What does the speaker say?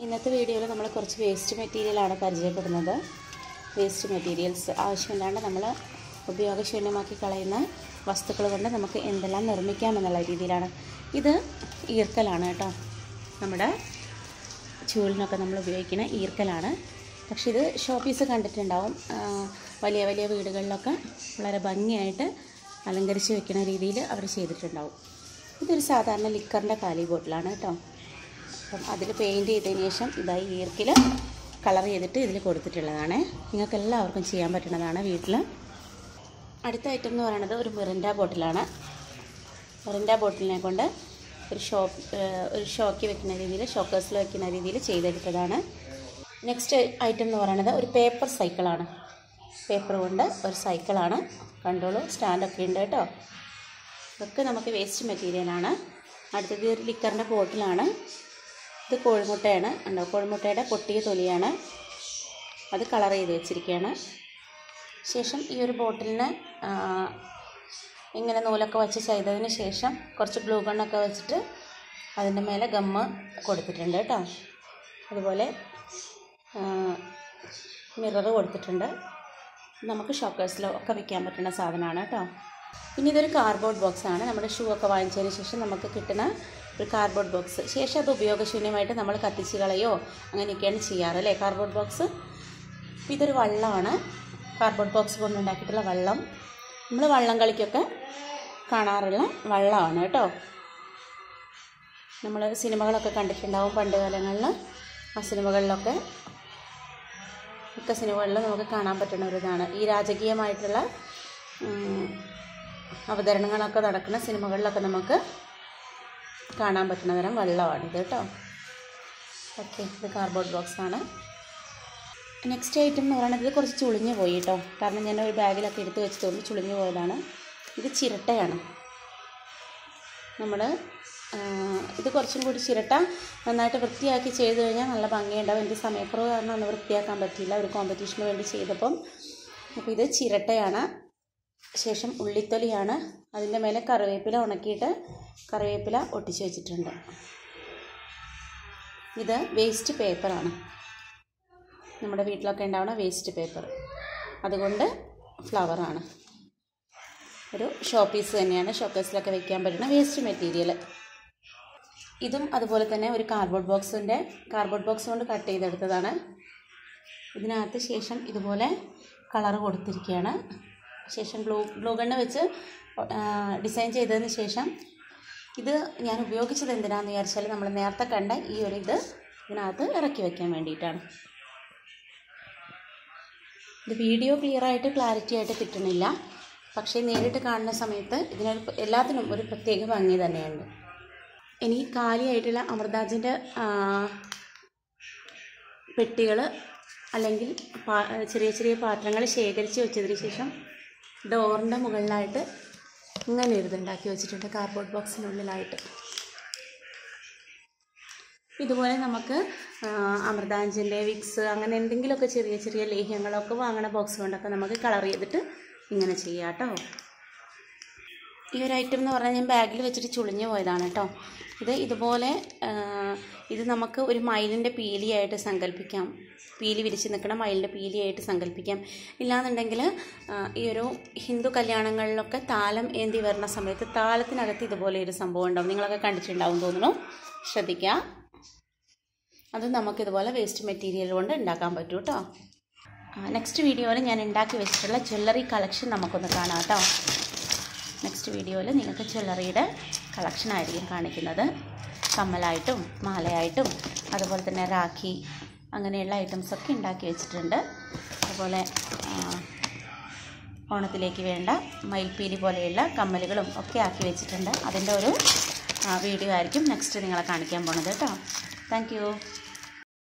ഇന്നത്തെ വീഡിയോയിൽ നമ്മൾ കുറച്ച് വേസ്റ്റ് മെറ്റീരിയലാണ് പരിചയപ്പെടുന്നത് വേസ്റ്റ് മെറ്റീരിയൽസ് ആവശ്യമില്ലാണ്ട് നമ്മൾ ഉപയോഗശൂന്യമാക്കി കളയുന്ന വസ്തുക്കൾ കൊണ്ട് നമുക്ക് എന്തെല്ലാം നിർമ്മിക്കാമെന്നുള്ള രീതിയിലാണ് ഇത് ഈർക്കലാണ് കേട്ടോ നമ്മുടെ ചൂലിനൊക്കെ നമ്മൾ ഉപയോഗിക്കുന്ന ഈർക്കലാണ് പക്ഷേ ഇത് ഷോപ്പീസ് കണ്ടിട്ടുണ്ടാവും ആ, വലിയ വലിയ വീടുകളിലൊക്കെ വളരെ ഭംഗിയായിട്ട് അലങ്കരിച്ച് വെക്കുന്ന രീതിയിൽ അവർ ചെയ്തിട്ടുണ്ടാവും ഇതൊരു സാധാരണ ലിക്കറിൻ്റെ കാലി ബോട്ടിലാണ് കേട്ടോ അപ്പം അതിൽ പെയിൻറ്റ് ചെയ്തതിന് ശേഷം ഇതായി ഈർക്കിൽ കളർ ചെയ്തിട്ട് ഇതിൽ കൊടുത്തിട്ടുള്ളതാണ് നിങ്ങൾക്ക് എല്ലാവർക്കും ചെയ്യാൻ പറ്റുന്നതാണ് വീട്ടിൽ അടുത്ത ഐറ്റം എന്ന് പറയുന്നത് ഒരു മിറിൻഡ ബോട്ടിലാണ് മിറിൻഡ ബോട്ടിലിനെ കൊണ്ട് ഒരു ഷോപ്പ് ഒരു ഷോക്കി വെക്കുന്ന രീതിയിൽ ഷോക്കേഴ്സിൽ വെക്കുന്ന രീതിയിൽ ചെയ്തെടുത്തതാണ് നെക്സ്റ്റ് ഐറ്റം എന്ന് പറയുന്നത് ഒരു പേപ്പർ സൈക്കിളാണ് പേപ്പർ കൊണ്ട് ഒരു സൈക്കിളാണ് കണ്ടോളൂ സ്റ്റാൻഡൊക്കെ ഉണ്ട് കേട്ടോ ഇതൊക്കെ നമുക്ക് വേസ്റ്റ് മെറ്റീരിയലാണ് അടുത്തത് ഒരു ലിക്കറിൻ്റെ ബോട്ടിലാണ് ഇത് കോഴിമുട്ടയാണ് ഉണ്ടോ കോഴിമുട്ടയുടെ പൊട്ടിയ തൊലിയാണ് അത് കളർ ചെയ്ത് വെച്ചിരിക്കുകയാണ് ശേഷം ഈ ഒരു ബോട്ടിലിന് ആ, ഇങ്ങനെ നൂലൊക്കെ വെച്ച് ചെയ്തതിന് ശേഷം കുറച്ച് ഗ്ലൂ ഗണ്ണൊക്കെ വെച്ചിട്ട് അതിൻ്റെ മേലെ ഗമ്മ് കൊടുത്തിട്ടുണ്ട് കേട്ടോ അതുപോലെ മിറർ കൊടുത്തിട്ടുണ്ട് നമുക്ക് ഷോക്കേഴ്സിലോ ഒക്കെ വെക്കാൻ പറ്റുന്ന സാധനമാണ് കേട്ടോ പിന്നെ ഇതൊരു കാർഡ്ബോർഡ് ബോക്സ് ആണ് നമ്മുടെ ഷൂ ഒക്കെ വാങ്ങിച്ചതിന് ശേഷം നമുക്ക് കിട്ടുന്ന ഒരു കാർഡ്ബോർഡ് ബോക്സ് ശേഷം അത് ഉപയോഗശൂന്യമായിട്ട് നമ്മൾ കത്തിച്ച് കളയോ അങ്ങനെയൊക്കെയാണ് ചെയ്യാറ് അല്ലേ കാർഡ്ബോർഡ് ബോക്സ് അപ്പോൾ ഇതൊരു വള്ളമാണ് കാർഡ്ബോർഡ് ബോക്സ് കൊണ്ടുണ്ടാക്കിയിട്ടുള്ള വള്ളം നമ്മൾ വള്ളം കളിക്കൊക്കെ കാണാറുള്ള വള്ളമാണ് കേട്ടോ നമ്മൾ സിനിമകളൊക്കെ കണ്ടിട്ടുണ്ടാവും പണ്ട് കാലങ്ങളിൽ ആ സിനിമകളിലൊക്കെ മിക്ക സിനിമകളിലും നമുക്ക് കാണാൻ പറ്റുന്ന ഒരു ഇതാണ് ഈ രാജകീയമായിട്ടുള്ള ഉം, അവതരണങ്ങളൊക്കെ നടക്കുന്ന സിനിമകളിലൊക്കെ നമുക്ക് കാണാൻ പറ്റുന്ന തരം വെള്ളമാണിത് കേട്ടോ ഓക്കെ ഇത് കാർഡ്ബോർഡ് ബോക്സ് ആണ് നെക്സ്റ്റ് ഐറ്റം എന്ന് പറയുന്നത് ഇത് കുറച്ച് ചുളിഞ്ഞു പോയി കേട്ടോ കാരണം ഞാൻ ഒരു ബാഗിലൊക്കെ എടുത്ത് വെച്ച് തോന്നി ചുളിഞ്ഞു പോയതാണ് ഇത് ചിരട്ടയാണ് നമ്മൾ ഇത് കുറച്ചും കൂടി ചിരട്ട നന്നായിട്ട് വൃത്തിയാക്കി ചെയ്ത് കഴിഞ്ഞാൽ നല്ല ഭംഗിയുണ്ടാവും എനിക്ക് സമയക്കുറവ് കാരണം ഒന്ന് വൃത്തിയാക്കാൻ പറ്റിയില്ല ഒരു കോമ്പറ്റീഷന് വേണ്ടി ചെയ്തപ്പം അപ്പോൾ ഇത് ചിരട്ടയാണ് ശേഷം ഉള്ളിത്തൊലിയാണ് അതിൻ്റെ മേലെ കറിവേപ്പില ഉണക്കിയിട്ട് കറിവേപ്പില ഒട്ടിച്ച് വെച്ചിട്ടുണ്ട് ഇത് വേസ്റ്റ് പേപ്പറാണ് നമ്മുടെ വീട്ടിലൊക്കെ ഉണ്ടാവുന്ന വേസ്റ്റ് പേപ്പർ അതുകൊണ്ട് ഫ്ലവറാണ് ഒരു ഷോ പീസ് തന്നെയാണ് ഷോക്കേസിലൊക്കെ വെക്കാൻ പറ്റുന്ന വേസ്റ്റ് മെറ്റീരിയൽ ഇതും അതുപോലെ തന്നെ ഒരു കാർഡ്ബോർഡ് ബോക്സിൻ്റെ കാർഡ്ബോർഡ് ബോക്സ് കൊണ്ട് കട്ട് ചെയ്തെടുത്തതാണ് ഇതിനകത്ത് ശേഷം ഇതുപോലെ കളർ കൊടുത്തിരിക്കുകയാണ് ശേഷം ഗ്ലൂ ഗ്ലൂ ഗണ്ണ് വെച്ച് ഡിസൈൻ ചെയ്തതിന് ശേഷം ഇത് ഞാൻ ഉപയോഗിച്ചത് എന്തിനാണെന്ന് വിചാരിച്ചാൽ നമ്മൾ നേരത്തെ കണ്ട ഈ ഒരു ഇത് ഇതിനകത്ത് ഇറക്കി വെക്കാൻ വേണ്ടിയിട്ടാണ് ഇത് വീഡിയോ ക്ലിയർ ആയിട്ട് ക്ലാരിറ്റി ആയിട്ട് കിട്ടണില്ല പക്ഷേ നേരിട്ട് കാണുന്ന സമയത്ത് ഇതിനൊരു എല്ലാത്തിനും ഒരു പ്രത്യേക ഭംഗി തന്നെയുണ്ട് ഇനി കാലിയായിട്ടുള്ള അമൃതാജിൻ്റെ പെട്ടികൾ അല്ലെങ്കിൽ പാ ചെറിയ ചെറിയ പാത്രങ്ങൾ ശേഖരിച്ച് വെച്ചതിന് ശേഷം ഡോറിൻ്റെ മുകളിലായിട്ട് ഇങ്ങനെ ഒരു ഇതുണ്ടാക്കി വെച്ചിട്ടുണ്ട് കാർഡ്ബോർഡ് ബോക്സിനുള്ളിലായിട്ട് ഇതുപോലെ നമുക്ക് ആ, അമൃതാഞ്ചിൻ്റെ വിക്സ് അങ്ങനെ എന്തെങ്കിലുമൊക്കെ ചെറിയ ചെറിയ ലേഹ്യങ്ങളൊക്കെ വാങ്ങണ ബോക്സ് കൊണ്ടൊക്കെ നമുക്ക് കളർ ചെയ്തിട്ട് ഇങ്ങനെ ചെയ്യാം കേട്ടോ ഈ ഒരു ഐറ്റം എന്ന് പറഞ്ഞാൽ ഞാൻ ബാഗിൽ വെച്ചിട്ട് ചുളിഞ്ഞു പോയതാണ് കേട്ടോ ഇത് ഇതുപോലെ ആ, ഇത് നമുക്ക് ഒരു മയിലിൻ്റെ പീലിയായിട്ട് സങ്കല്പിക്കാം പീലി വിരിച്ച് നിൽക്കുന്ന മയിലിൻ്റെ പീലിയായിട്ട് സങ്കല്പിക്കാം ഇല്ലാന്നുണ്ടെങ്കിൽ ആ, ഈ ഒരു ഹിന്ദു കല്യാണങ്ങളിലൊക്കെ താലം ഏന്തി വരുന്ന സമയത്ത് താലത്തിനകത്ത് ഇതുപോലെ ഒരു സംഭവം ഉണ്ടാവും നിങ്ങളൊക്കെ കണ്ടിട്ടുണ്ടാവും തോന്നുന്നു ശ്രദ്ധിക്കുക അത് നമുക്കിതുപോലെ വേസ്റ്റ് മെറ്റീരിയൽ കൊണ്ട് ഉണ്ടാക്കാൻ പറ്റും കേട്ടോ നെക്സ്റ്റ് വീഡിയോയിൽ ഞാൻ ഉണ്ടാക്കി വെച്ചിട്ടുള്ള ജ്വല്ലറി കളക്ഷൻ നമുക്കൊന്ന് കാണാം കേട്ടോ നെക്സ്റ്റ് വീഡിയോയിൽ നിങ്ങൾക്ക് ജ്വല്ലറിയുടെ കളക്ഷൻ ആയിരിക്കും കാണിക്കുന്നത് കമ്മലായിട്ടും മാലയായിട്ടും അതുപോലെ തന്നെ രാഖി അങ്ങനെയുള്ള ഐറ്റംസൊക്കെ ഉണ്ടാക്കി വെച്ചിട്ടുണ്ട് അതുപോലെ ആ, ഓണത്തിലേക്ക് വേണ്ട മയിൽപ്പീലി പോലെയുള്ള കമ്മലുകളും ഒക്കെ ആക്കി വെച്ചിട്ടുണ്ട് അതിൻ്റെ ഒരു ആ, വീഡിയോ ആയിരിക്കും നെക്സ്റ്റ് നിങ്ങളെ കാണിക്കാൻ പോണത് കേട്ടോ താങ്ക്